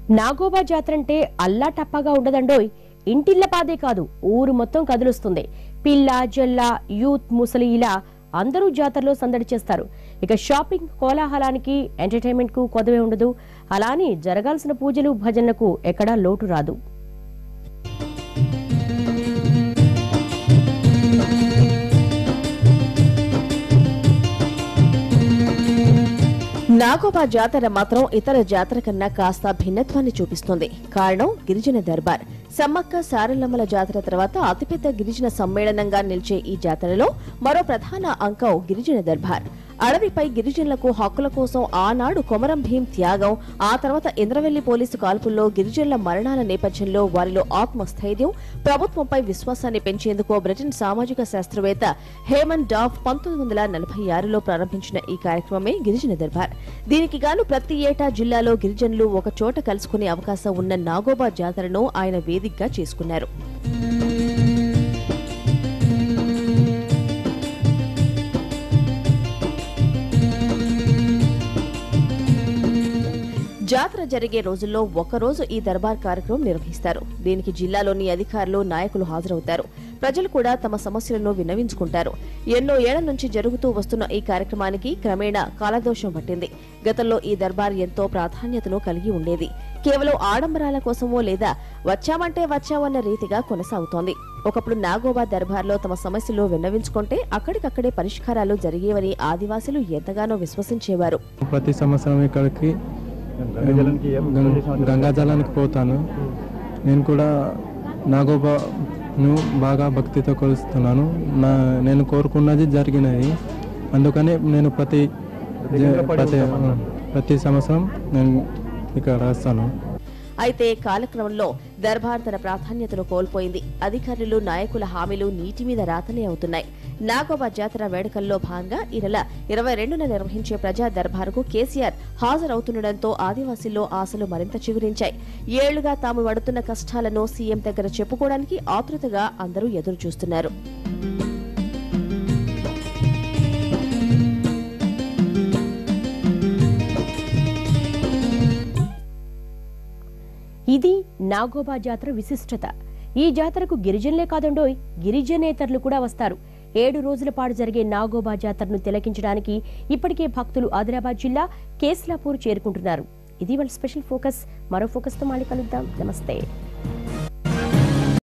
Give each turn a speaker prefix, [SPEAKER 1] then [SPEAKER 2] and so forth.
[SPEAKER 1] నాగోబా జాతర అంటే అల్లా టప్పాగా ఉండదండోయ్ ఇంటిళ్ళ పాదే కాదు ఊరు మొత్తం కదులుస్తుంది పిల్ల జల్ల యూత్ ముసలి ఇలా అందరూ జాతరలో సందడి చేస్తారు ఇక షాపింగ్ కోలాహలానికి ఎంటర్టైన్మెంట్ కు కొదవే ఉండదు అలానే జరగాల్సిన పూజలు భజనలకు ఎక్కడా లోటు రాదు
[SPEAKER 2] నాగోబా జాతర మాత్రం ఇతర జాతర కన్నా కాస్త భిన్నత్వాన్ని చూపిస్తుంది కారణం గిరిజన దర్బార్ సమ్మక్క సారలమ్మల జాతర తర్వాత అతిపెద్ద గిరిజన సమ్మేళనంగా నిలిచే ఈ జాతరలో మరో ప్రధాన అంకం గిరిజన దర్బార్ అడవిపై గిరిజనులకు హక్కుల కోసం ఆనాడు కొమరం భీం త్యాగం ఆ తర్వాత ఇంద్రవెల్లి పోలీసు కాల్పుల్లో గిరిజనుల మరణాల నేపథ్యంలో వారిలో ఆత్మస్థైర్యం ప్రభుత్వంపై విశ్వాసాన్ని పెంచేందుకు బ్రిటన్ సామాజిక శాస్త్రవేత్త హేమన్ డాఫ్ పంతొమ్మిది వందల నలభై ఆరులో ప్రారంభించిన ఈ కార్యక్రమమే గిరిజన దర్బార్ దీనికి గాను ప్రతి ఏటా జిల్లాలో గిరిజనులు ఒక చోట కలుసుకునే అవకాశం ఉన్న నాగోబా జాతరను ఆయన వేదికగా చేసుకున్నారు జాతర జరిగే రోజుల్లో ఒక్కరోజు ఈ దర్బార్ కార్యక్రమం నిర్వహిస్తారు దీనికి జిల్లాలోని అధికారులు నాయకులు హాజరవుతారు ప్రజలు కూడా తమ సమస్యలను విన్నవించుకుంటారు ఎన్నో ఏళ్ల నుంచి జరుగుతూ వస్తున్న ఈ కార్యక్రమానికి క్రమేణా కాలదోషం పట్టింది గతంలో ఈ దర్బార్ ఎంతో ప్రాధాన్యతను కలిగి ఉండేది కేవలం ఆడంబరాల కోసమో లేదా వచ్చామంటే వచ్చామన్న రీతిగా కొనసాగుతోంది ఒకప్పుడు నాగోబా దర్బార్లో తమ సమస్యలు విన్నవించుకుంటే అక్కడికక్కడే పరిష్కారాలు జరిగేవని ఆదివాసులు ఎంతగానో విశ్వసించేవారు
[SPEAKER 3] ప్రతి సంవత్సరం ఇక్కడికి గం- గంగాజలానికి పోతాను నేను కూడా నాగోబాను బాగా భక్తితో కొలుస్తున్నాను నా నేను కోరుకున్నది జరిగినది అందుకని నేను ప్రతి జ- ప్రతి ప్రతి సంవత్సరం నేను ఇక్కడ వస్తాను
[SPEAKER 2] అయితే కాలక్రమంలో దర్బార్ తన ప్రాధాన్యతను కోల్పోయింది అధికారులు నాయకుల హామీలు నీటి మీద రాతలే అవుతున్నాయి నాగోబా జాతర వేడుకల్లో భాగంగా ఈ నెల ఇరవై రెండున నిర్వహించే ప్రజా దర్బారుకు కేసీఆర్ హాజరవుతుండటంతో ఆదివాసీల్లో ఆశలు మరింత చిగురించాయి ఏళ్లుగా తాము పడుతున్న కష్టాలను సీఎం దగ్గర చెప్పుకోవడానికి ఆతృతగా అందరూ ఎదురు చూస్తున్నారు
[SPEAKER 1] ఇది నాగోబా జాతర విశిష్టత ఈ జాతరకు గిరిజనులే కాదండోయ్ గిరిజనేతరులు కూడా వస్తారు ఏడు రోజుల పాటు జరిగే నాగోబా జాతరను తిలకించడానికి ఇప్పటికే భక్తులు ఆదిలాబాద్ జిల్లా కేస్లాపూర్ చేరుకుంటున్నారు ఇది వాళ్ళ స్పెషల్ ఫోకస్ మరో ఫోకస్ తో మళ్ళీ కలుద్దాం నమస్తే